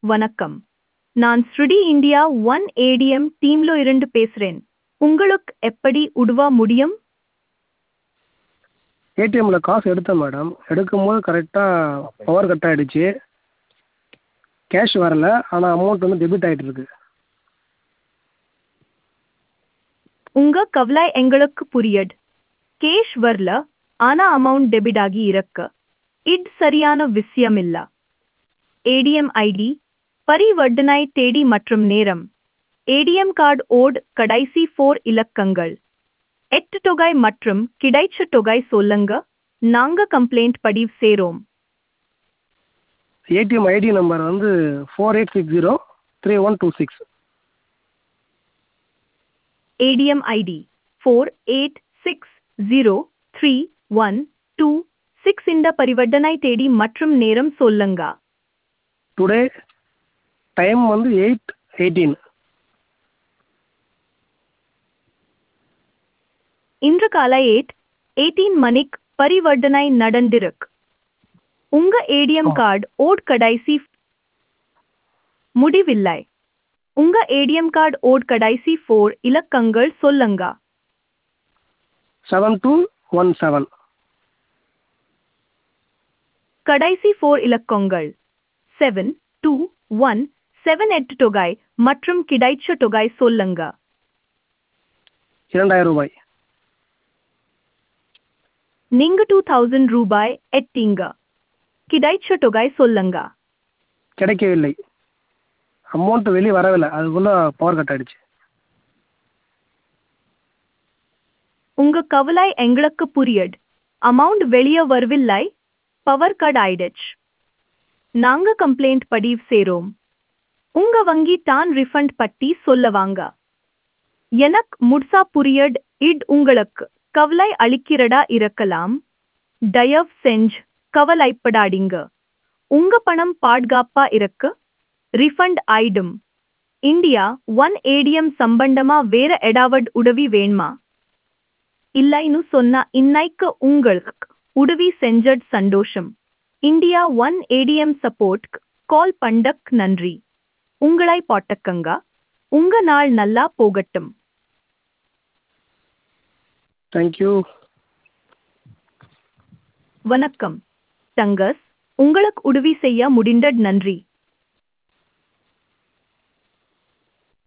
வணக்கம் நான் ஸ்ருடி இந்தியா ஒன் ஏடிஎம் டீம்ல இருந்து பேசுறேன் உங்களுக்கு எப்படி உதவ முடியும் ஏடிஎம்மில் காசு எடுத்தேன் மேடம் எடுக்கும்போது கரெக்டாக பவர் கட் ஆகிடுச்சு கேஷ் வரல ஆனால் அமௌண்ட் வந்து டெபிட் ஆகிட்டு இருக்கு உங்க கவலை எங்களுக்கு புரியுது கேஷ் வரல ஆனா அமௌண்ட் டெபிட் ஆகி இருக்கு இது சரியான விஷயம் இல்ல ஏடிஎம் ஐடி பரிவர்த்தனை தேதி மற்றும் நேரம் ஏடிஎம் கார்டு ஓட் கடைசி ஃபோர் இலக்கங்கள் எட்டு தொகை மற்றும் கிடைச்ச தொகை சொல்லுங்க நாங்க கம்ப்ளைண்ட் பதிவு சேரோம் ஏடிஎம் ஐடி நம்பர் வந்து four eight six zero three one two six ADM ID 48603126 இந்த பரிவர்த்தனை தேதி மற்றும் நேரம் சொல்லுங்க டுடே டைம் வந்து எயிட் எயிட்டீன் இன்று காலை எயிட் எயிட்டீன் மணிக்கு பரிவர்த்தனை நடந்திருக்கு உங்க ஏடிஎம் கார்டு ஓட் கடைசி முடிவில்லை உங்க ஏடிஎம் கார்டு ஓட் கடைசி ஃபோர் இலக்கங்கள் சொல்லுங்க செவன் டூ ஒன் செவன் கடைசி ஃபோர் இலக்கங்கள் செவன் டூ ஒன் செவன் எட்டு தொகை மற்றும் கிடைச்ச தொகை சொல்லுங்க இரண்டாயிரம் ரூபாய் நீங்க டூ தௌசண்ட் ரூபாய் எட்டீங்க கிடைச்ச தொகை சொல்லுங்க கிடைக்கவில்லை அமௌண்ட் வெளியே வரவில்லை அதுக்குள்ளே பவர் கட் ஆகிடுச்சு உங்க கவலை எங்களுக்கு புரியுது அமௌண்ட் வெளியே வரவில்லை பவர் கட் ஆயிடுச்சு நாங்க கம்ப்ளைண்ட் பதிவு சேரோம் உங்க வங்கி தான் ரிஃபண்ட் பத்தி சொல்ல வாங்க எனக்கு முட்சா புரியுது இட் உங்களுக்கு கவலை அளிக்கிறதா இருக்கலாம் தயவு செஞ்சு கவலைப்படாதீங்க உங்க பணம் பாதுகாப்பா இருக்கு ரிஃபண்ட் ஆயிடும் இந்தியா ஒன் ஏடிஎம் சம்பந்தமா வேற ஏதாவது உதவி வேணுமா இல்லைன்னு சொன்னா இன்னைக்கு உங்களுக்கு உதவி செஞ்சது சந்தோஷம் India one ATM support call பண்டக் நன்றி உங்களை போட்டக்கங்க உங்க நாள் நல்லா போகட்டும் தேங்க்யூ வணக்கம் தங்கஸ் உங்களுக்கு உதவி செய்ய முடிந்தது நன்றி